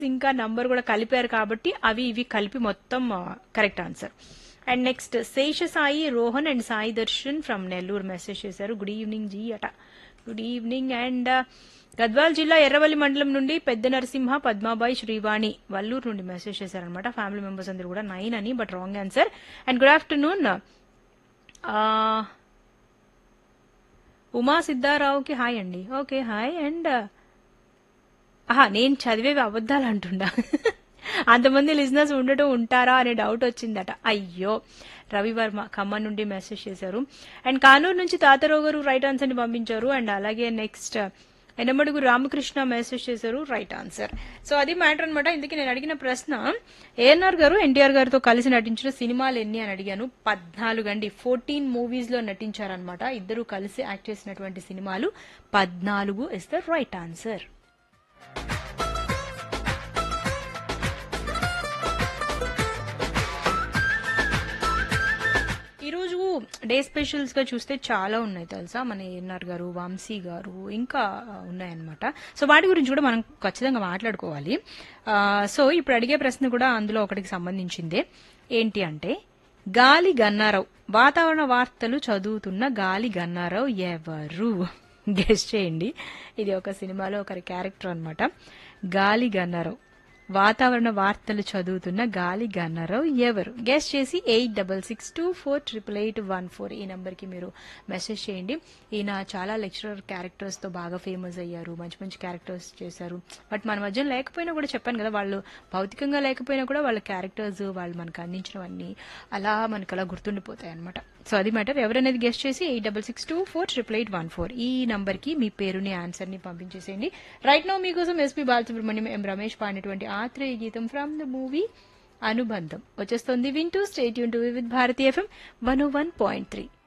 ఇంకా నంబర్ కూడా కలిపారు కాబట్టి అవి ఇవి కలిపి మొత్తం correct answer and next Sesha Sai Rohan and Sai Darshan from Nellore message చేశారు గుడ్ ఈవినింగ్ జీ అట గుడ్ ఈవినింగ్ అండ్ గద్వాల్ జిల్లా ఎర్రవల్లి మండలం నుండి పెద్ద నరసింహ పద్మాబాయి శ్రీవాణి వల్లూరు నుండి మెసేజ్ చేశారనమాట ఫ్యామిలీ మెంబర్స్ అందరూ కూడా నైన్ అని but wrong answer and good afternoon Uma సిద్ధారావుకి హాయ్ అండి ఓకే హాయ్ అండ్ ఆహా నేను చదివేవి అబద్ధాలు అంటుండా అంతమంది లిజినెస్ ఉండటం ఉంటారా అనే డౌట్ వచ్చిందట అయ్యో రవివర్మ ఖమ్మం నుండి మెసేజ్ చేశారు అండ్ కానూరు నుంచి తాతారావు గారు రైట్ ఆన్సర్ ని పంపించారు అండ్ అలాగే నెక్స్ట్ ఎనమడుగు రామకృష్ణ మెసేజ్ చేశారు రైట్ ఆన్సర్ సో అది మ్యాటర్ అనమాట ఇందుకే నేను అడిగిన ప్రశ్న ఏఎన్ఆర్ గారు ఎన్టీఆర్ గారితో కలిసి నటించిన సినిమాలు ఎన్ని అని అడిగాను పద్నాలుగు అండి ఫోర్టీన్ మూవీస్ లో నటించారనమాట ఇద్దరు కలిసి యాక్ట్ చేసినటువంటి సినిమాలు పద్నాలుగు ఇస్ ద రైట్ ఆన్సర్ ఈరోజు డే స్పెషల్స్ గా చూస్తే చాలా ఉన్నాయి తెలుసా మన ఏఎన్ఆర్ గారు వంశీ గారు ఇంకా ఉన్నాయన్నమాట సో వాటి గురించి కూడా మనం ఖచ్చితంగా మాట్లాడుకోవాలి ఆ, సో ఇప్పుడు అడిగే ప్రశ్న కూడా అందులో ఒకటికి సంబంధించిందే ఏంటి అంటే గాలి గన్నారావు వాతావరణ వార్తలు చదువుతున్న గాలి గన్నారావు ఎవరు గెస్ట్ చేయండి ఇది ఒక సినిమాలో ఒకరి క్యారెక్టర్ అన్నమాట గాలి గన్నారావు వాతావరణ వార్తలు చదువుతున్న గాలి గన్నారావు ఎవరు గెస్ట్ చేసి eight double six two four triple eight one four ఈ నంబర్కి మీరు మెసేజ్ చేయండి ఈయన చాలా లెక్చరర్ క్యారెక్టర్స్తో బాగా ఫేమస్ అయ్యారు మంచి మంచి క్యారెక్టర్స్ చేశారు బట్ మన మధ్య లేకపోయినా కూడా చెప్పాను కదా వాళ్ళు భౌతికంగా లేకపోయినా కూడా వాళ్ళ క్యారెక్టర్స్ వాళ్ళు మనకు అందించినవన్నీ అలా మనకు అలా గుర్తుండిపోతాయి అనమాట సో అది మ్యాటర్ ఎవరనేది గెస్ట్ చేసి eight double six two four triple eight one four ఈ నంబర్కి మీ పేరుని ఆన్సర్ని పంపించేసేయండి రైట్ నో మీకోసం ఎస్పీ బాలసుబ్రహ్మణ్యం ఎం రమేష్ పాడినటువంటి ఆత్రేయ గీతం ఫ్రమ్ ద మూవీ అనుబంధం వచ్చేస్తుంది వింటూ స్టేట్ యూన్ to with Bharati FM one one point three